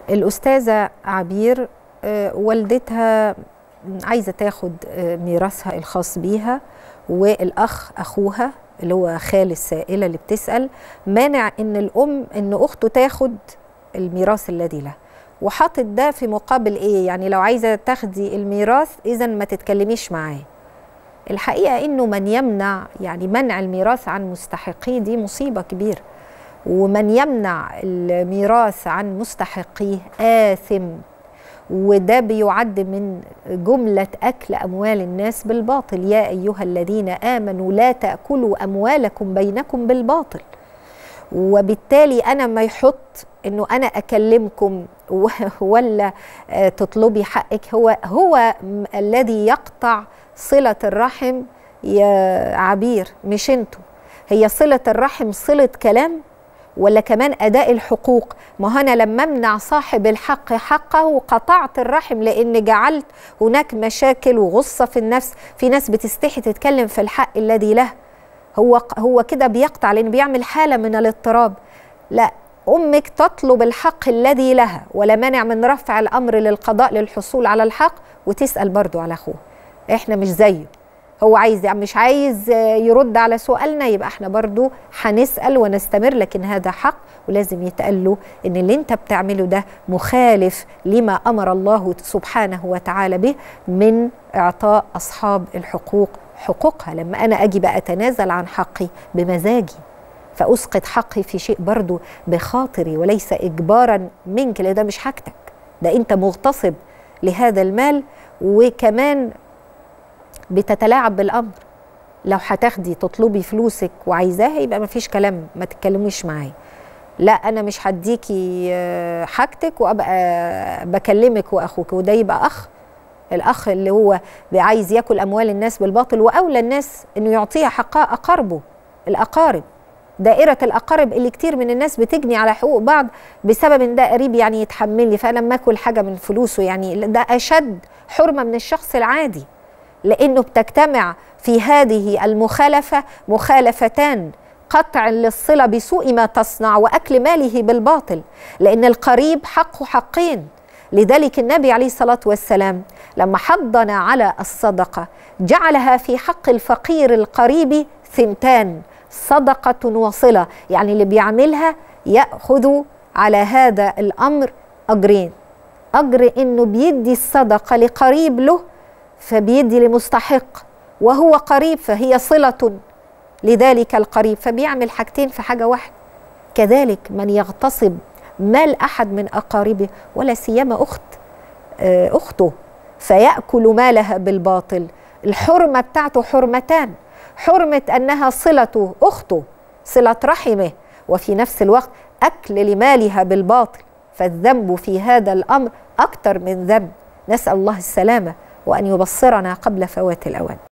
الأستاذة عبير آه، والدتها عايزة تاخد آه، ميراثها الخاص بيها والأخ أخوها اللي هو خال السائلة اللي بتسأل مانع إن الأم إن أخته تاخد الميراث الذي لها وحاطط ده في مقابل إيه يعني لو عايزة تاخدي الميراث إذا ما تتكلميش معاه الحقيقة إنه من يمنع يعني منع الميراث عن مستحقيه دي مصيبة كبيرة ومن يمنع الميراث عن مستحقيه آثم وده بيعد من جملة أكل أموال الناس بالباطل يا أيها الذين آمنوا لا تأكلوا أموالكم بينكم بالباطل وبالتالي أنا ما يحط أنه أنا أكلمكم ولا تطلبي حقك هو هو الذي يقطع صلة الرحم يا عبير مش انتوا هي صلة الرحم صلة كلام ولا كمان أداء الحقوق ما أنا لما أمنع صاحب الحق حقه قطعت الرحم لأن جعلت هناك مشاكل وغصة في النفس في ناس بتستحي تتكلم في الحق الذي له هو هو كده بيقطع لأن بيعمل حالة من الاضطراب لا أمك تطلب الحق الذي لها ولا مانع من رفع الأمر للقضاء للحصول على الحق وتسأل برضو على أخوه إحنا مش زيه هو عايز يعني مش عايز يرد على سؤالنا يبقى احنا برضو هنسأل ونستمر لكن هذا حق ولازم يتقال له ان اللي انت بتعمله ده مخالف لما امر الله سبحانه وتعالى به من اعطاء اصحاب الحقوق حقوقها لما انا اجي بقى اتنازل عن حقي بمزاجي فاسقط حقي في شيء برضو بخاطري وليس اجبارا منك لان ده مش حاجتك ده انت مغتصب لهذا المال وكمان بتتلاعب بالامر لو هتاخدي تطلبي فلوسك وعايزاها يبقى ما فيش كلام ما تتكلميش معايا لا انا مش هديكي حاجتك وابقى بكلمك واخوك وده يبقى اخ الاخ اللي هو عايز ياكل اموال الناس بالباطل واولى الناس انه يعطيها حقها اقاربه الاقارب دائرة الأقارب اللي كتير من الناس بتجني على حقوق بعض بسبب إن ده قريب يعني يتحمل لي فأنا لما آكل حاجة من فلوسه يعني ده أشد حرمة من الشخص العادي لانه بتجتمع في هذه المخالفه مخالفتان قطع للصله بسوء ما تصنع واكل ماله بالباطل لان القريب حقه حقين لذلك النبي عليه الصلاه والسلام لما حضنا على الصدقه جعلها في حق الفقير القريب ثنتان صدقه وصله يعني اللي بيعملها ياخذ على هذا الامر اجرين اجر انه بيدي الصدقه لقريب له فبيدي لمستحق وهو قريب فهي صلة لذلك القريب فبيعمل حاجتين في حاجة واحدة كذلك من يغتصب مال أحد من أقاربه ولا سيما أخت أخته فيأكل مالها بالباطل الحرمة بتاعته حرمتان حرمة أنها صلة أخته صلة رحمه وفي نفس الوقت أكل لمالها بالباطل فالذنب في هذا الأمر أكثر من ذنب نسأل الله السلامة وأن يبصرنا قبل فوات الأوان